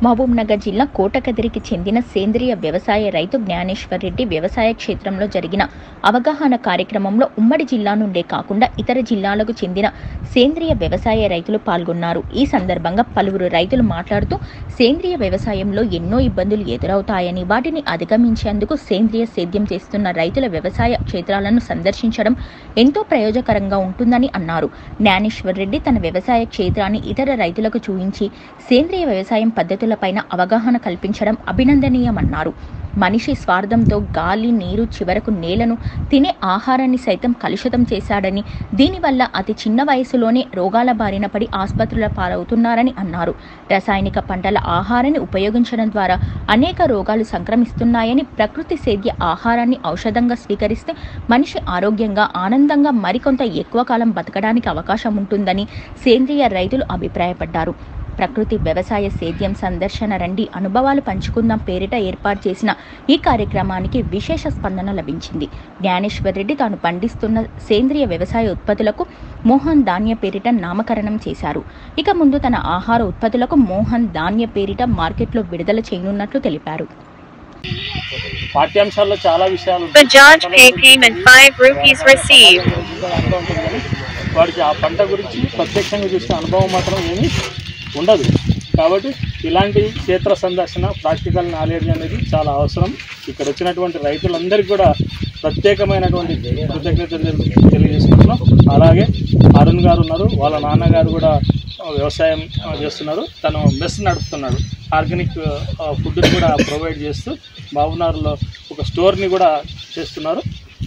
మహబూబ్ నగర్ జిల్లా కోటకదిరికి చెందిన సేంద్రియ వ్యవసాయ రైతు జ్ఞానేశ్వర్ రెడ్డి వ్యవసాయ క్షేత్రంలో జరిగిన అవగాహన కార్యక్రమంలో ఉమ్మడి జిల్లా నుండే కాకుండా ఇతర జిల్లాలకు చెందిన సేంద్రియ వ్యవసాయ రైతులు పాల్గొన్నారు ఈ సందర్భంగా పలువురు రైతులు మాట్లాడుతూ సేంద్రియ వ్యవసాయంలో ఎన్నో ఇబ్బందులు ఎదురవుతాయని వాటిని అధిగమించేందుకు సేంద్రియ సేద్యం చేస్తున్న రైతుల వ్యవసాయ క్షేత్రాలను సందర్శించడం ఎంతో ప్రయోజకరంగా ఉంటుందని అన్నారు జ్ఞానేశ్వర్ రెడ్డి తన వ్యవసాయ క్షేత్రాన్ని ఇతర రైతులకు చూయించి సేంద్రియ వ్యవసాయం పద్ధతులపైన అవగాహన కల్పించడం అభినందనీయమన్నారు మనిషి స్వార్థంతో గాలి నీరు చివరకు నేలను తినే ఆహారాన్ని సైతం కలుషితం చేశాడని దీనివల్ల అతి చిన్న వయసులోనే రోగాల బారిన పడి ఆసుపత్రుల పాలవుతున్నారని అన్నారు రసాయనిక పంటల ఆహారాన్ని ఉపయోగించడం ద్వారా అనేక రోగాలు సంక్రమిస్తున్నాయని ప్రకృతి సేద్య ఆహారాన్ని ఔషధంగా స్వీకరిస్తే మనిషి ఆరోగ్యంగా ఆనందంగా మరికొంత ఎక్కువ కాలం బతకడానికి అవకాశం ఉంటుందని సేంద్రియ రైతులు అభిప్రాయపడ్డారు ప్రకృతి వ్యవసాయ సేద్యం సందర్శన రండి అనుభవాలు పంచుకుందాం పేరిట ఏర్పాటు చేసిన ఈ కార్యక్రమానికి విశేష స్పందన లభించింది జ్ఞానేశ్వర్ రెడ్డి తాను పండిస్తున్న సేంద్రియ వ్యవసాయ ఉత్పత్తులకు మోహన్ ధాన్య పేరిట నామకరణం చేశారు ఇక ముందు తన ఆహార ఉత్పత్తులకు మోహన్ ధాన్య పేరిట మార్కెట్లో విడుదల చేయనున్నట్లు తెలిపారు పాఠ్యాంశాల్లో చాలా విషయాలు ఉంటాయి. Bajaj Pay payment 5 rupees received. అంతా ఉంటుంది కానీ వాడికి ఆ పంట గురించి ప్రత్యక్షంగా చూసిన అనుభవం మాత్రం ఏమీ ఉండదు కాబట్టి ఇలాంటి క్షేత్ర సందర్శన ప్రాక్టికల్ నాలెడ్జ్ అనేది చాలా అవసరం ఇక్కడ వచ్చినటువంటి రైతులందరికీ కూడా ప్రత్యేకమైనటువంటి కృతజ్ఞతలు తెలి- తెలియజేసుకుంటున్నాం అలాగే అరుణ్ గారు ఉన్నారు వాళ్ళ నాన్నగారు కూడా ఆ, వ్యవసాయం ఆ, చేస్తున్నారు తను మెస్ నడుపుతున్నాడు ఆర్గానిక్ ఫుడ్ని కూడా ప్రొవైడ్ చేస్తూ బాబునారులో ఒక స్టోర్ని కూడా చేస్తున్నారు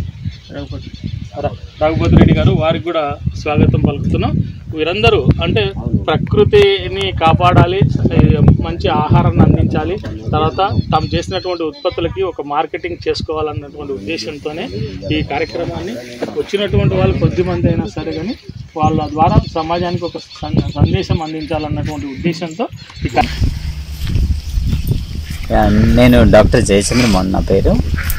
ర- రఘుపతి రెడ్డి గారు వారికి కూడా స్వాగతం పలుకుతున్నాం వీరందరూ అంటే ప్రకృతిని కాపాడాలి ఏ, మంచి ఆహారాన్ని అందించాలి తర్వాత తాము చేసినటువంటి ఉత్పత్తులకి ఒక మార్కెటింగ్ చేసుకోవాలన్నటువంటి ఉద్దేశంతోనే ఈ కార్యక్రమాన్ని వచ్చినటువంటి వాళ్ళు కొద్ది మంది అయినా సరే కానీ వాళ్ళ ద్వారా సమాజానికి ఒక సన్- సందేశం అందించాలన్నటువంటి ఉద్దేశంతో ఈ కా- యా, నేను డాక్టర్ జయచంద్ర మోహన్ నా పేరు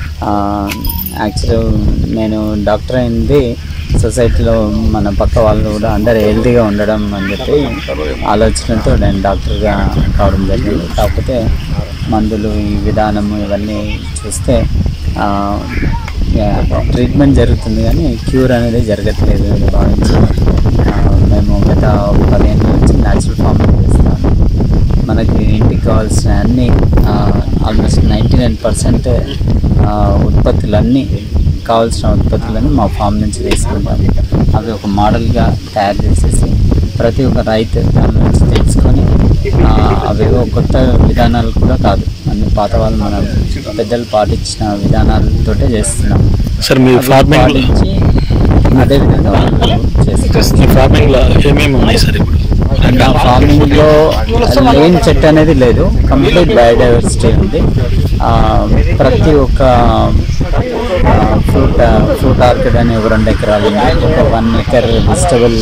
యాక్చువల్ నేను డాక్టర్ అయింది సొసైటీలో మన పక్క వాళ్ళు కూడా అందరు హెల్తీగా ఉండడం అని చెప్పి ఆలోచనతో నేను డాక్టర్గా కావడం జరిగింది కాకపోతే మందులు ఈ విధానము ఇవన్నీ చూస్తే ఆ, యా, ట్రీట్మెంట్ జరుగుతుంది కానీ క్యూర్ అనేది జరగట్లేదు అని భావించి ఆ, మేము గత ఒక పదిహేను నుంచి న్యాచురల్ ఫార్మింగ్ చేస్తాము మనకి ఇంటికి కావాల్సిన అన్ని ఆల్మోస్ట్ నైంటీ నైన్ పర్సెంట్ ఉత్పత్తులన్నీ కావాల్సిన ఉత్పత్తులను మా ఫామ్ నుంచి తీసుకుంటాం అవి ఒక మోడల్గా తయారు చేసేసి ప్రతి ఒక్క రైతు దాని నుంచి తెలుసుకొని ఆ, అవేవో కొత్త విధానాలు కూడా కాదు అన్ని పాత వాళ్ళు మనం పెద్దలు పాటించిన విధానాలతోటే చేస్తున్నాం సార్ మీ అవి ఫార్మింగ్ పాటించి అదే విధంగా వాళ్ళు చేస్తారు మీ ఫార్మింగ్లో ఏమేమి ఉన్నాయి సార్ ఇప్పుడు నా ఫార్మింగ్ లో లేని చెట్టు అనేది లేదు కంప్లీట్ బయోడైవర్సిటీ ఉంది ఆ, ప్రతి ఒక్క ఫ్రూట్ ఫ్రూట్ ఆర్కిడ్ అని ఒక రెండు ఎకరాలు ఉంది ఒక వన్ ఎకర్ వెజిటబుల్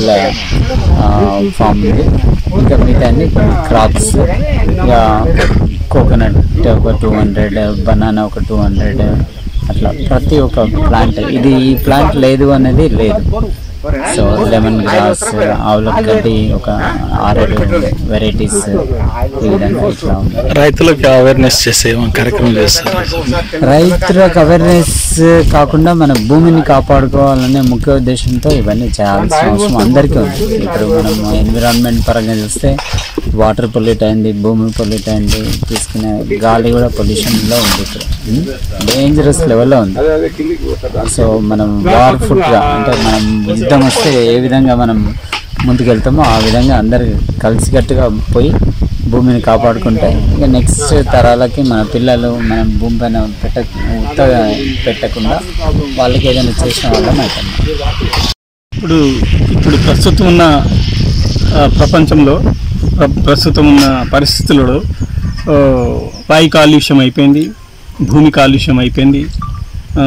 ఫామ్ ఉంది ఇంకా మిగతా అన్ని క్రాప్స్ ఇక కోకోనట్ ఒక టూ హండ్రెడ్ బనానా ఒక టూ హండ్రెడ్ అట్లా ప్రతి ఒక్క ప్లాంట్ ఇది ఈ ప్లాంట్ లేదు అనేది లేదు సో లెమన్ గ్రాస్ ఆవుల గడ్డి ఒక ఆరేడు వెరైటీస్ ఈ విధంగా ఇట్లా ఉంది రైతులకు అవేర్నెస్ చేసే ఏమైనా కార్యక్రమం చేస్తారు రైతులకు అవేర్నెస్ కాకుండా మన భూమిని కాపాడుకోవాలనే ముఖ్య ఉద్దేశంతో ఇవన్నీ చేయాల్సిన అవసరం అందరికీ ఉంది ఇప్పుడు మనం ఎన్విరాన్మెంట్ పరంగా చూస్తే వాటర్ పొల్యూట్ అయింది భూమి పొల్యూట్ అయింది తీసుకునే గాలి కూడా పొల్యూషన్లో ఉంది ఇప్పుడు డేంజరస్ లెవెల్లో ఉంది సో మనం వార్ ఫుడ్గా అంటే మనం యుద్ధం వస్తే ఏ విధంగా మనం ముందుకెళ్తామో ఆ విధంగా అందరు కలిసికట్టుగా పోయి భూమిని కాపాడుకుంటే ఇక నెక్స్ట్ తరాలకి మన పిల్లలు మనం భూమి పైన పెట్ట ఉత్తగా పెట్టకుండా వాళ్ళకి ఏదైనా చేసిన వాళ్ళం అవుతాం ఇప్పుడు ఇప్పుడు ప్రస్తుతం ఉన్న ఆ, ప్రపంచంలో ప్ర- ప్రస్తుతం ఉన్న పరిస్థితులలో ఆ, వాయు కాలుష్యం అయిపోయింది భూమి కాలుష్యం అయిపోయింది ఆ,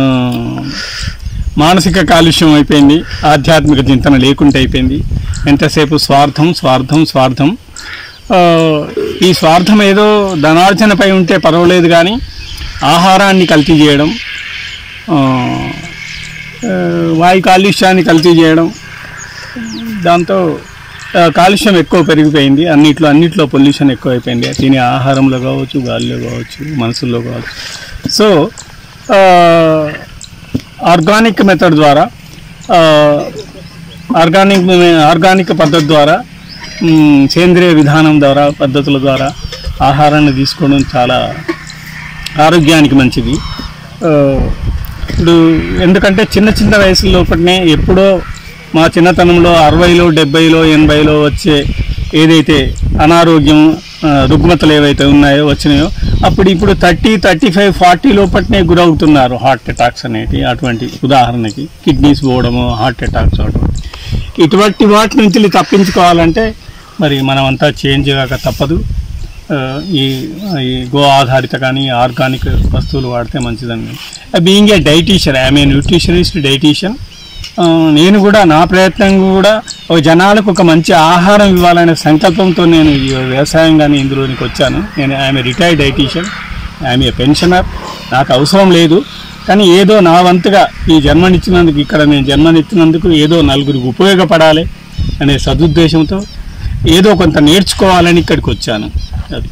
మానసిక కాలుష్యం అయిపోయింది ఆధ్యాత్మిక చింతన లేకుండా అయిపోయింది ఎంతసేపు స్వార్థం స్వార్థం స్వార్థం ఆ, ఈ స్వార్థం ఏదో ధనార్జనపై ఉంటే పర్వాలేదు కానీ ఆహారాన్ని కల్తీ చేయడం ఆ, ఆ, వాయు కాలుష్యాన్ని కల్తీ చేయడం దాంతో ఆ, కాలుష్యం ఎక్కువ పెరిగిపోయింది అన్నిట్లో అన్నిట్లో పొల్యూషన్ ఎక్కువ అయిపోయింది తినే ఆహారంలో కావచ్చు గాలిలో కావచ్చు మనసుల్లో కావచ్చు సో ఆర్గానిక్ మెథడ్ ద్వారా ఆర్గానిక్ ఆర్గానిక్ పద్ధతి ద్వారా మ్, సేంద్రియ విధానం ద్వారా పద్ధతుల ద్వారా ఆహారాన్ని తీసుకోవడం చాలా ఆరోగ్యానికి మంచిది ఆ, ఇప్పుడు ఎందుకంటే చిన్న చిన్న వయసు లోపలనే ఎప్పుడో మా చిన్నతనంలో అరవైలో డెబ్బైలో ఎనభైలో వచ్చే ఏదైతే అనారోగ్యం ఆ, రుగ్మతలు ఏవైతే ఉన్నాయో వచ్చినాయో అప్పుడు ఇప్పుడు థర్టీ థర్టీ ఫైవ్ ఫార్టీ లోపలనే గురవుతున్నారు హార్ట్ అటాక్స్ అనేటి అటువంటి ఉదాహరణకి కిడ్నీస్ పోవడము హార్ట్ అటాక్స్ అవడం ఇటువంటి వాటి నుంచి తప్పించుకోవాలంటే మరి మనమంతా చేంజ్ కాక తప్పదు ఆ, ఈ ఈ గో ఆధారిత కానీ ఆర్గానిక్ వస్తువులు వాడితే మంచిదండి being a dietician I'm a nutritionist dietician నేను కూడా నా ప్రయత్నం కూడా ఒక జనాలకు ఒక మంచి ఆహారం ఇవ్వాలనే సంకల్పంతో నేను ఈ వ్యవసాయం కానీ ఇందులోనికి వచ్చాను నేను I'm a retired dietician I'm a pensioner నాకు అవసరం లేదు కానీ ఏదో నా వంతుగా ఈ జన్మనిచ్చినందుకు ఇక్కడ నేను జన్మనిచ్చినందుకు ఏదో నలుగురికి ఉపయోగపడాలి అనే సదుద్దేశంతో ఏదో కొంత నేర్చుకోవాలని ఇక్కడికి వచ్చాను అది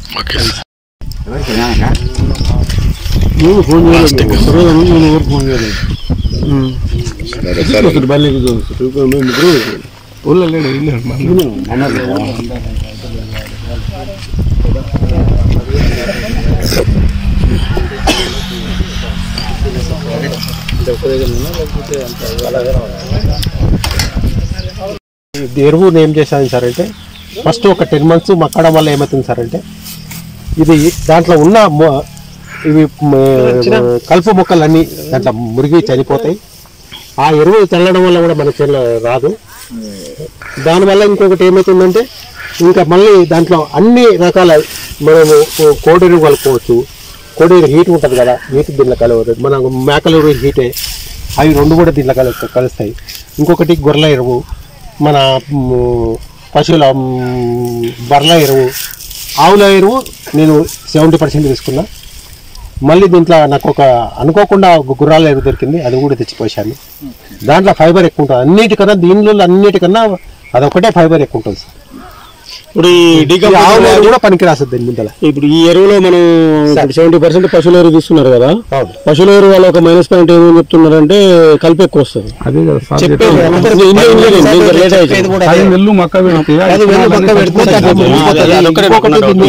ఇది ఎరువును ఏం చేశాను సార్ అంటే ఫస్ట్ ఒక టెన్ మంత్స్ మక్కడం వల్ల ఏమవుతుంది సార్ అంటే ఇది దాంట్లో ఉన్న మొ- ఇవి మ- కలుపు మొక్కలన్నీ దాంట్లో మురిగి చనిపోతాయి ఆ ఎరువు చల్లడం వల్ల కూడా మన చేనులో రాదు దానివల్ల ఇంకొకటి ఏమవుతుందంటే ఇంకా మళ్ళీ దాంట్లో అన్ని రకాల మనము కోడి ఎరువు కలుపుకోవచ్చు కోడి ఎరువు హీట్ ఉంటుంది కదా హీట్ దీంట్లో కలవదు మన మేకల ఎరువు హీటే అవి రెండు కూడా దీంట్లో కలు కలుస్తాయి ఇంకొకటి గొర్రెల ఎరువు మన మ్, పశువుల మ్, బర్రెల ఎరువు ఆవుల ఎరువు నేను సెవెంటీ పర్సెంట్ తీసుకున్నా మళ్ళీ దీంట్లో నాకు ఒక అనుకోకుండా ఒక గుర్రాల ఎరువు దొరికింది అది కూడా తెచ్చిపోసాను దాంట్లో ఫైబర్ ఎక్కువ ఉంటుంది అన్నిటికన్నా దీనిలో అన్నిటికన్నా అదొకటే ఫైబర్ ఎక్కువ ఉంటుంది సార్ ఇప్పుడు ఈ ఈ డీకంపోజ్ ఆవుల ఎరువు కూడా పనికి రాస్తుంది దీని ముందల ఇప్పుడు ఈ ఎరువులో మనం సెవెంటీ పర్సెంట్ పశువుల ఎరువు తీసుకున్నారు కదా అవును. పశువుల ఎరువు వల్ల ఒక మైనస్ పాయింట్ ఏమని చెప్తున్నారంటే కలిపి ఎక్కువ వస్తుంది అదే కదా సార్ చెప్పేది ఇది ఇంజనీరింగ్, ఇంజనీరింగ్, లేట్ అవుతుంది. అది నెల్లు మక్క పెడితే అది వెన్ను పక్క పెడితే అదే అదొక్కటే అనుకున్నారు.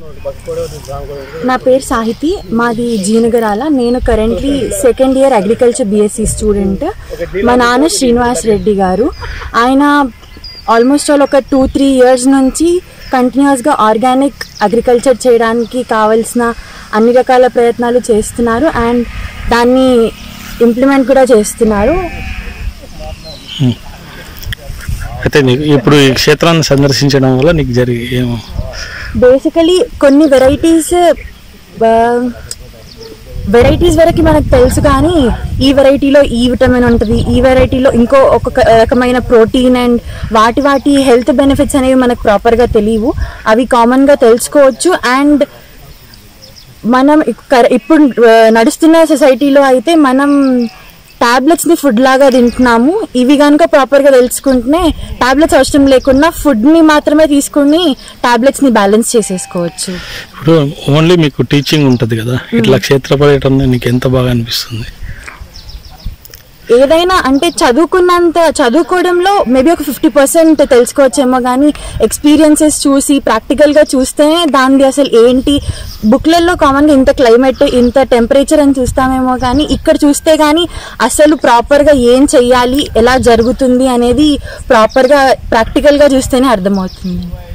నా పేరు సాహితి మాది జీనగరాల నేను currently second year agriculture BSc student మా నాన్న శ్రీనివాస్ రెడ్డి గారు ఆయన ఆల్మోస్ట్ ఆల్ ఒక టూ త్రీ ఇయర్స్ నుంచి కంటిన్యూస్గా ఆర్గానిక్ అగ్రికల్చర్ చేయడానికి కావలసిన అన్ని రకాల ప్రయత్నాలు చేస్తున్నారు అండ్ దాన్ని ఇంప్లిమెంట్ కూడా చేస్తున్నారు అయితే నీకు ఇప్పుడు ఈ క్షేత్రాన్ని సందర్శించడం వల్ల నీకు జరిగి ఏమో బేసికలీ కొన్ని వెరైటీస్ వెరైటీస్ వరకు మనకు తెలుసు కానీ ఈ వెరైటీలో ఈ విటమిన్ ఉంటుంది ఈ వెరైటీలో ఇంకో ఒక్కొక్క రకమైన ప్రోటీన్ అండ్ వాటి వాటి హెల్త్ బెనిఫిట్స్ అనేవి మనకు ప్రాపర్గా తెలియవు అవి కామన్గా తెలుసుకోవచ్చు అండ్ మనం ఇక్క- ఇప్పుడు ఆ, నడుస్తున్న సొసైటీలో అయితే మనం టాబ్లెట్స్ని ఫుడ్ లాగా తింటున్నాము ఇవి కనుక ప్రాపర్గా తెలుసుకుంటేనే టాబ్లెట్స్ అవసరం లేకుండా ఫుడ్ని మాత్రమే తీసుకుని టాబ్లెట్స్ని బ్యాలెన్స్ చేసేసుకోవచ్చు ఇప్పుడు ఓన్లీ మీకు టీచింగ్ ఉంటుంది కదా ఇట్లా క్షేత్ర పర్యటన నీకు ఎంత బాగా అనిపిస్తుంది ఏదైనా అంటే చదువుకున్నంత చదువుకోవడంలో మేబీ ఒక ఫిఫ్టీ పర్సెంట్ తెలుసుకోవచ్చేమో కానీ ఎక్స్పీరియన్సెస్ చూసి ప్రాక్టికల్గా చూస్తేనే దానిది అసలు ఏంటి బుక్లలో కామన్గా ఇంత క్లైమేట్ ఇంత టెంపరేచర్ అని చూస్తామేమో కానీ ఇక్కడ చూస్తే కానీ అసలు ప్రాపర్గా ఏం చెయ్యాలి ఎలా జరుగుతుంది అనేది ప్రాపర్గా ప్రాక్టికల్గా చూస్తేనే అర్థమవుతుంది